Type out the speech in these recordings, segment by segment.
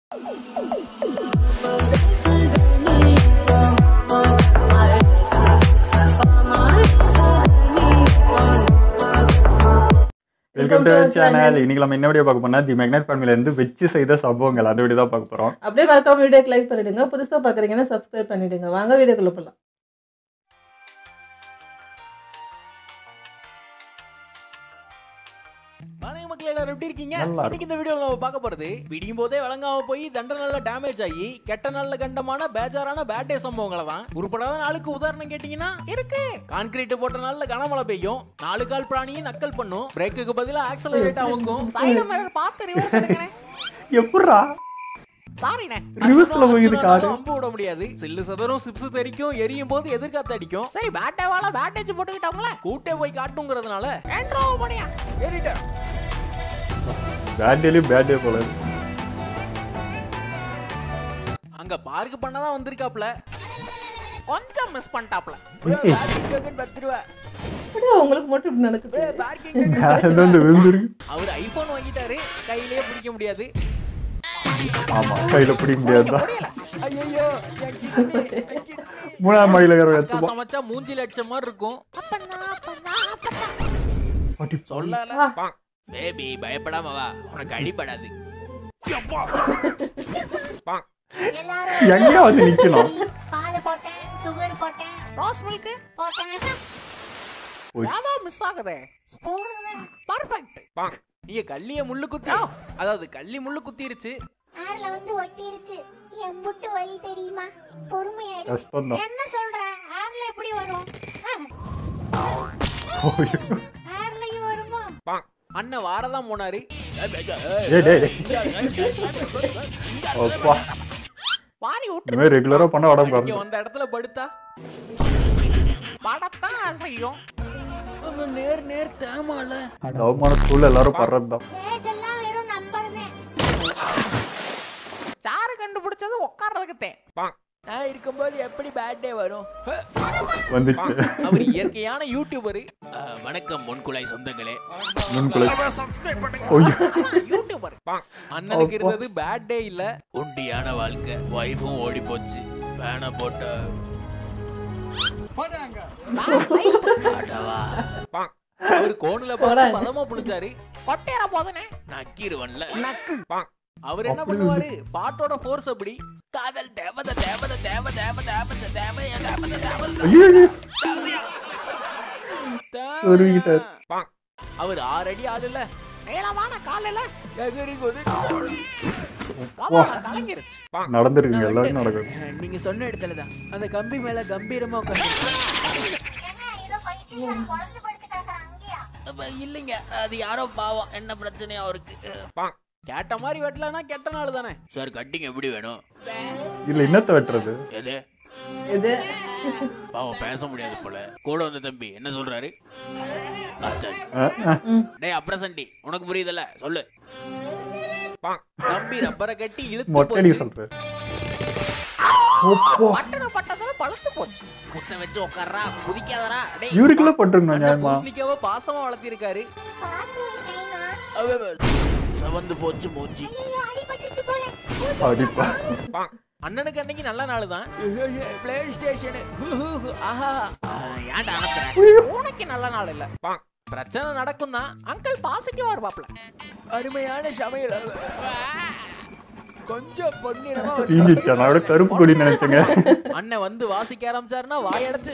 Welcome to channel இன்னைக்கு நம்ம என்ன வீடியோ பார்க்க போனா தி மேக்னெட் ஃபேமிலில இருந்து வச்சு செய்த சம்பவங்கள் அந்த வீடியோ தான் பார்க்க போறோம் அப்படியே மறக்காம வீடியோக்கு லைக் பண்ணிடுங்க புதுசா பாக்குறீங்கன்னா சப்ஸ்கிரைப் பண்ணிடுங்க வாங்க வீடியோக்குள்ள போலாம் வணக்கம் மக்கள் எல்லாரும் எப்படி இருக்கீங்க நல்லா இன்னைக்கு இந்த வீடியோல நம்ம பார்க்க போறது விடியும் போதே விளங்காம போய் தண்ட நல்ல டேமேஜ் ஆகி கெட்ட நல்ல கண்டமான பேஜாரான பேட் டே சம்பவங்களை தான் உருப்படாத நாளுக்கு உதாரணம் கேட்டீங்கன்னா இருக்கு கான்கிரீட் போட்ட நாள்ல கனமழை பெய்யும் நாலு கால் பிராணியை நக்கல் பண்ணும் பிரேக்குக்கு பதிலா ஆக்சலரேட் ஆகும் சைடு மிரர் பார்த்து ரிவர்ஸ் எடுக்கிறேன் எப்படா சாரிண்ணே Reverse ல போகுது car. அம்பு விட முடியாது சில்லு சதரும் சிப்ஸ் தெரிக்கும் எரியும் போது எதிர்காத்து அடிக்கும் சரி பேட்டேவால பேட்டேஜ் போட்டுக்கிட்டவங்கள கூட்டே போய் காட்டுங்கிறதுனால ஏன்ட்ரோ போடியா ஏறிட்டேன் பேட் டேலி பேட் டே போல இருக்கு. அங்க பார்க் பண்ணதான் வந்திருக்காப்ல கொஞ்சம் மிஸ் பண்ணிட்டாப்ல ஏய். பத்து ரூபா அப்படியே உங்களுக்கு மட்டும் இப்படி நடக்குது அது வந்து விழுந்துருக்கு அவர் ஐபோன் வாங்கிட்டாரு கையிலேயே பிடிக்க முடியாது ஆமா கையில பிடிக்க முடியாதுதான் ஐயோ மூணாம் மாடியில இருக்கிற அக்கா எடுத்துப்போம் சமைச்சா மூஞ்சில அடிச்ச மாதிரி இருக்கும் அடி சொல்லல பேபி பயப்படாம வா உனக்கு அடிபடாது எங்கேயா வந்து நிக்கணும் பால் போட்டேன் சுகர் போட்டேன் ரோஸ் மில்க் போட்டேன் ஓய். ஏதோ மிஸ் ஆகுதே ஸ்பூன் பர்ஃபெக்ட் நீங்க கள்ளிய முள்ளு குத்தி அதாவது கள்ளி முள்ளு குத்திருச்சு ஆர்ல வந்து ஒட்டிருச்சு என் புட்டு வலி தெரியுமா பொறுமையாடு கஷ்டம் தான் என்ன சொல்ற ஆர்ல எப்படி வரும் ஆர்லயும் வருமா அண்ணன் வாரதான் போனாரு ஏய் டேய் டேய். அப்பா வாரி இந்த விட்டு மாதிரி ரெகுலரா பண்ண உடம்பு இங்க குறைஞ்சிரும். வந்த இடத்துல படுத்தா படத்தான் செய்யும் நேர் நேர் தேமால அந்த அவமான ஸ்கூல்ல எல்லாரும் படுறதுதான் ஏஜ் எல்லாம் வெறும் நம்பர் தான் சாரு கண்டுபிடிச்சது உட்கார்றதுக்கு தே நான் இருக்கும்போது எப்படி பேட் டே வரும் வந்துச்சு அவர் இயற்கையான யூடியூபர் வணக்கம் முன்குழாய் சொந்தங்களே முன்குள்ள ஐயோ யூடியூபர் அண்ணனுக்கு இருந்தது பேட் டே இல்ல உண்டியான வாழ்க்கை வைஃபும் ஓடி போச்சு வேண போட்ட அடவா. அவர் கோணுல பார்த்து பதமா புளிச்சாரு கொட்டேற போதனே நக்கீருவன்ல அவர் என்ன பண்ணுவாரு பாட்டோட ஃபோர்ஸ் அப்படி காதல் தேவத தேவத தேவ தேவ தேவத தேவ தேவத தேவத ஐயோ ஐயோ. உருவிட்டார் அவர் ஆறு அடி ஆள் இல்ல நீளமான கால் இல்ல எகிரி குதி கலங்கிருச்சு நடந்திருக்குங்க எல்லாரும் நடக்கும் நீங்க சொன்ன இடத்துல தான் அந்த கம்பி மேல கம்பீரமா உட்காந்து என்ன ஏதோ பைத்தியம் குழந்தை படுத்துட்டாங்க அங்கேயா இல்லைங்க அது யாரோ பாவம் என்ன பிரச்சனையா அவருக்கு கேட்ட மாதிரி வெட்டலனா கெட்ட நாள் தானே சார் கட்டிங் எப்படி வேணும் இல்ல என்னத்த வெட்டுறது எது இது பாவம் பேச முடியாது போல கூட வந்த தம்பி என்ன சொல்றாரு ஆச்சாரி அஹ், அஹ். டேய் அப்ரசண்டி உனக்கு புரியுதுல்ல சொல்லு தம்பி ரப்பரை கட்டி இழுத்து மொட்டடி போச்சு சொல்றேன் ஓப்போ பட்டண பட்டதால பழுத்து போச்சு குத்த வச்சு உட்கார்றா குதிக்காதடா டேய் இவருக்குள்ள பட்டிருக்கணும் அண்ணன் நியாயமா பூசணிக்காவ பாசமா வளர்த்திருக்காரு பார்த்து வை நைனா செவந்து போச்சு மூஞ்சி ஐயோ அடிபட்டுச்சு போல அடிப்பா அண்ணனுக்கு அன்னைக்கு நல்ல நாள் தான் பிளே ஸ்டேஷன் ஆஹா ஏன்டா அனுப்புற உனக்கு நல்ல நாள் இல்ல பிரச்சனை நடக்கும் தான் அங்கிள் பாசிட்டிவா இருப்பாப்ல அருமையான சமையல் கொஞ்சம் பொன்னிறமா ஒரு- தீஞ்சிச்சா நான் விட கருப்பு கொடி நினைச்சேங்க அண்ணன் வந்து வாசிக்க ஆரம்பிச்சாருன்னா வாயடைச்சு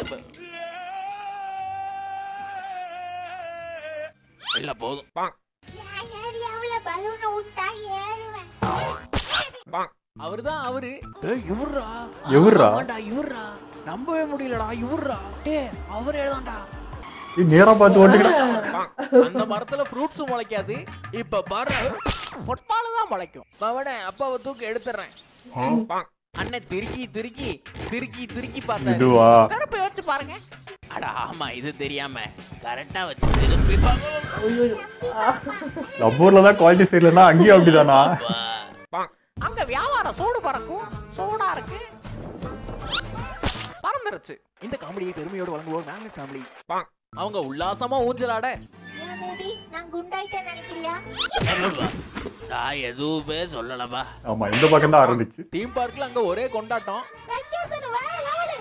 இல்ல போதும் என் ஏரியாவுல பலூனை விட்டா ஏறுவேன் அவர்தான் அவரு டேய் இவர்ரா எவர்ரா? ஆமாண்டா இவர்ரா நம்பவே முடியலடா இவர்ரா டேய் அவர் எழுதாண்டா நீ நேரா பார்த்து ஓட்டுக்கிற அந்த மரத்துல ஃப்ரூட்ஸ் முளைக்காது இப்ப பாரு பொட்பால தான் முளைக்கும் பவனே அப்பாவை தூக்கி எடுத்துறேன் அண்ணன் திருக்கி திருக்கி திருக்கி திருக்கி பார்த்தாரு இதுவா திருப்பி வச்சு பாருங்க அட ஆமா இது தெரியாம கரெக்டா வச்சு திருப்பி ஐயோ. ஆ. லப்பூர்ல தான் குவாலிட்டி சரியில்லைன்னா அங்கேயும் அப்படிதானா அங்க வியாபாரம் சூடு பறக்கும் சூடா இருக்கு பறந்துருச்சு இந்த காமெடியை பெருமையோடு வழங்குவோம் மேக்னெட் ஃபேமிலி அவங்க உல்லாசமா ஊஞ்சலாட ஏன் பேபி நான் குண்டாயிட்டேன் நினைக்கிறியா நான் எதுவுமே சொல்லலப்பா ஆமா இந்த பக்கம் தான் ஆரம்பிச்சு தீம் பார்க்ல அங்க ஒரே கொண்டாட்டம் வெக்கேஷன் வேற லெவலு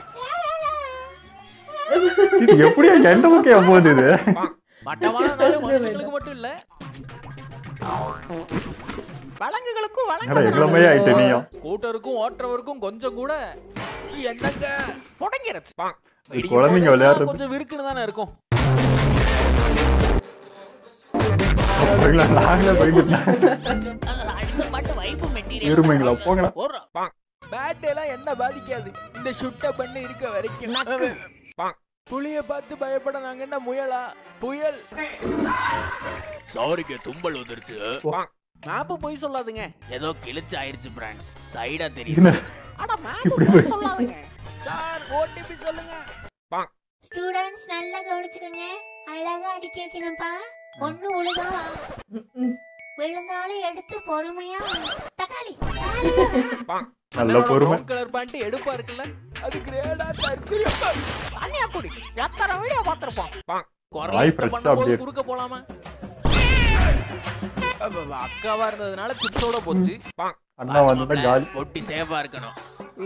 இது எப்படியா எந்த பக்கம் போகுது இது மட்டமான நாள் மனுஷங்களுக்கு மட்டும் இல்ல வழங்குகளுக்கும் என்னடா எங்களமே ஆயிட்டு நீயும் ஸ்கூட்டருக்கும் ஓட்டுறவருக்கும் கொஞ்சம் கூட என்னங்க முடங்கிருச்சு குழந்தைங்க விளையாடுறது. கொஞ்சம் விருக்குன்னு தானே இருக்கும் அப்படிங்களா? நாங்களே போய்கிட்டு அடுத்த பாட்டு வைப்பு மெட்டீரியல் இருமைங்களா போங்கடா ஒரு பேட் எல்லாம் என்ன பாதிக்காது இந்த சுட்ட பண்ணி இருக்க வரைக்கும் புளிய பார்த்து பயப்பட நாங்க என்ன முயலா புயல் சாரிங்க தும்பல் வந்துருச்சு மேப்பு போய் சொல்லாதுங்க ஏதோ கிழிச்சு ஆயிருச்சு பிரான்ஸ் சைடா தெரியும் என்ன அட மேப் இப்படி போய் போய் சொல்லாதுங்க சார் ஓடிபி சொல்லுங்க ஸ்டூடெண்ட்ஸ் நல்லா கவனிச்சுக்கோங்க அழகா அடிக்க வைக்கணும்ப்பா ஒண்ணு உழுதாவா ம், ம். விழுந்தாலும் எடுத்து பொறுமையா தக்காளி நல்ல பொறுமை கலர் பேண்ட் எடுப்பா இருக்குல்ல அது கிரேடா சர்க்குரி அண்ணியா குடி எத்தனை வீடியோ பார்த்திருப்போம் குரல் வாய் யுத்தம் fresh ஆ பண்ணும்போது அப்படியே குறுக்க போலாமா அப்ப, அப்ப, அக்காவா இருந்ததுனால சிப்ஸோட போச்சு அண்ணா வந்தா காலி ஒட்டி சேஃபா இருக்கணும்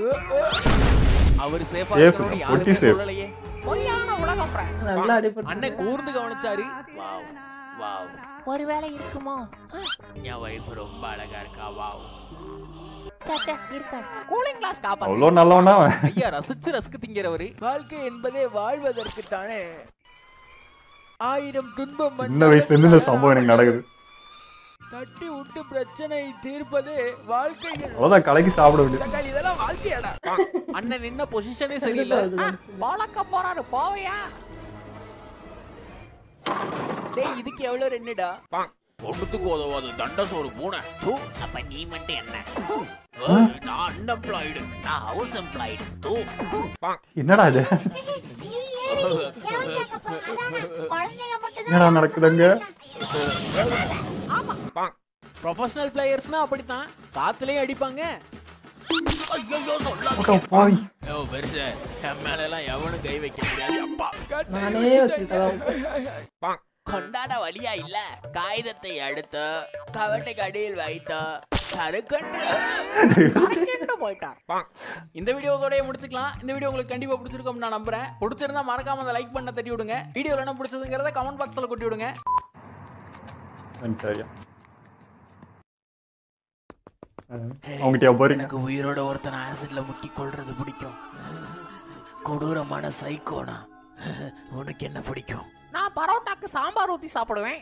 அவர் சேஃபா Safe இருக்கணும்னு தான், ஒட்டி யாருமே safe. சொல்லலையே பொய்யான உலகம் friends. நல்லா அடிபட்டு அண்ணன் கூர்ந்து கவனிச்சாரு வாவ் வாவ் ஒருவேளை இருக்குமோ என் வைஃப் ரொம்ப அழகா இருக்கா வாவ் சாச்சா இருக்காது கூலிங் கிளாஸ் காப்பாத்து அவ்வளோ நல்லவனா அவன். ஐயா ரசிச்சு ரசிக்கு திங்கிறவரு வாழ்க்கை என்பதே வாழ்வதற்கு தானே ஆயிரம் துன்பம் சின்ன வயசுல இருந்து இந்த சம்பவம் எனக்கு நடக்குது தட்டி விட்டு பிரச்சனை தீர்ப்பதே வாழ்க்கைகள் அவ்வளோதான் கலக்கி சாப்பிட வேண்டியது தக்காளி இதெல்லாம் வாழ்க்கையாடா அண்ணன் நின்ன பொசிஷனே சரியில்லை வளர்க்க போறாரு போவையா டேய் இதுக்கு எவ்வளவு ரெண்டுடா ஒண்ணுத்துக்கு உதவாது தண்ட சோறு பூனை தூ அப்ப நீ மட்டும் என்ன ஏய், நான் அன்எம்ப்ளாய்டு நான் ஹவுஸ் எம்ப்ளாய்டு தூ என்னடா இது நீ ஏறி எவன் கேட்க போ- அதானே, குழந்தைங்க மட்டும் என்னடா நடக்குதுங்க ப்ரொஃபஷனல் பிளேயர்ஸ்னா அப்படித்தான் காத்துலயும் அடிப்பாங்க ஐயோ சொல்லாதீங்க அக்கா, பாவி ஓ பெருசு என் மேல எல்லாம் எவனும் கை வைக்க முடியாது அப்பா நானே வச்சுக்கிட்டதான் கொண்டாட வழியா இல்ல காகிதத்தை எடுத்து கவட்டைக்கு அடியில் வைத்து சருக்கன்று சருக்கென்று போயிட்டார் இந்த வீடியோவோடய முடிச்சுக்கலாம் இந்த வீடியோ உங்களுக்கு கண்டிப்பா பிடிச்சிருக்கும் நான் நம்புறேன் பிடிச்சிருந்தா மறக்காம அந்த லைக் பண்ண தட்டி விடுங்க வீடியோல என்ன பிடிச்சதுங்கிறத கமெண்ட் பாக்ஸ்ல கொட்டி விடுங்க சரியா அவங்ககிட்ட போறீங்க எனக்கு உயிரோட ஒருத்தன் ஆசிட்ல முக்கி கொள்றது பிடிக்கும் கொடூரமான சைக்கோனா உனக்கு என்ன பிடிக்கும் நான் பரோட்டாக்கு சாம்பார் ஊத்தி சாப்பிடுவேன்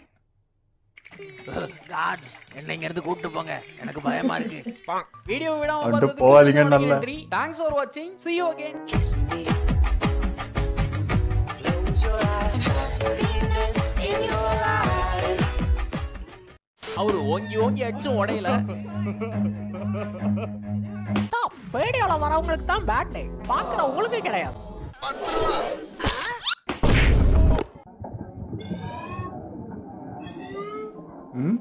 காட்ஸ் என்ன இங்க இருந்து கூட்டு போங்க எனக்கு பயமா இருக்கு வீடியோ விடாம வந்துட்டு பார்த்ததுக்கு போகாதீங்க மிக்க நல்லா. நன்றி தேங்க்ஸ் ஃபார் வாட்சிங் see you again அவரு ஓங்கி ஓங்கி அடிச்சும் உடையல வீடியோல வரவங்களுக்கு தான் பேட் டே பாக்குற உங்களுக்கு கிடையாது ம்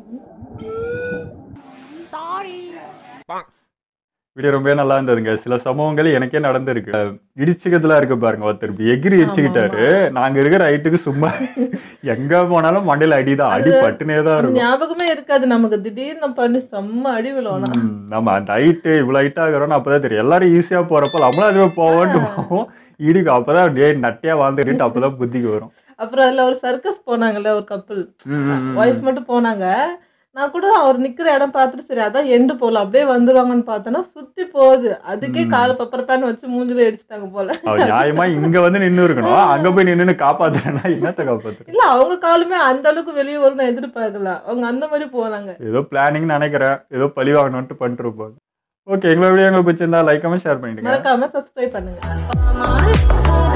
சாரி வீடியோ ரொம்பவே நல்லா இருந்ததுங்க சில சம்பவங்கள் எனக்கே நடந்திருக்கு இடிச்சுக்கிறதுலாம் இருக்கு பாருங்க ஒருத்தர் எகிரி வச்சுக்கிட்டாரு நாங்க இருக்கிற ஹைட்டுக்கு சும்மா எங்க போனாலும் மண்டையில அடிதான் அடி பட்டுனே தான் அது இருக்கும் ஞாபகமே இருக்காது நமக்கு திடீர்னு பண்ணி செம்ம அடி விழுவோம் ம், நம்ம அந்த ஹைட்டு இவ்வளவு ஹைட் ஆகிறோம்னு அப்பதான் தெரியும் எல்லாரும் ஈஸியா போறப்ப நம்மளும் அதுவே போவோன்ட்டு போவோம் இடிக்கு அப்பதான் டே நட்டையா வாழ்ந்துட்டு அப்பதான் புத்திக்கு வரும் அப்புறம் அதுல ஒரு சர்க்கஸ் போனாங்கல்ல ஒரு கப்பல் ம், ம், ம். ஒய்ஃப் மட்டும் போனாங்க நான் கூட அவர் நிக்கிற இடம் பார்த்துட்டு சரி அதான் எண்டு போல அப்படியே வந்துருவாங்கன்னு பார்த்தோன்னா சுத்தி போகுது அதுக்கே கால பப்பர் பேன் வச்சு மூஞ்சில அடிச்சுட்டாங்க போல அவ நியாயமா இங்க வந்து நின்னு இருக்கணும் அங்க போய் நின்னு காப்பாத்துறேன்னா என்னத்த காப்பாத்துற இல்ல அவங்க காலுமே அந்த அளவுக்கு வெளியே வரும்னு எதிர்பார்க்கல அவங்க அந்த மாதிரி போனாங்க ஏதோ பிளானிங் நினைக்கிறேன் ஏதோ பழி வாங்கணும்ட்டு பண்ணிட்டு இருப்பாங்க ஓகே எங்களோட வீடியோ உங்களுக்கு பிடிச்சிருந்தா லைக் கமெண்ட் ஷேர் பண்ணிடுங்க மறக்காம சப்ஸ்கிரைப் பண்ணுங்க Mama,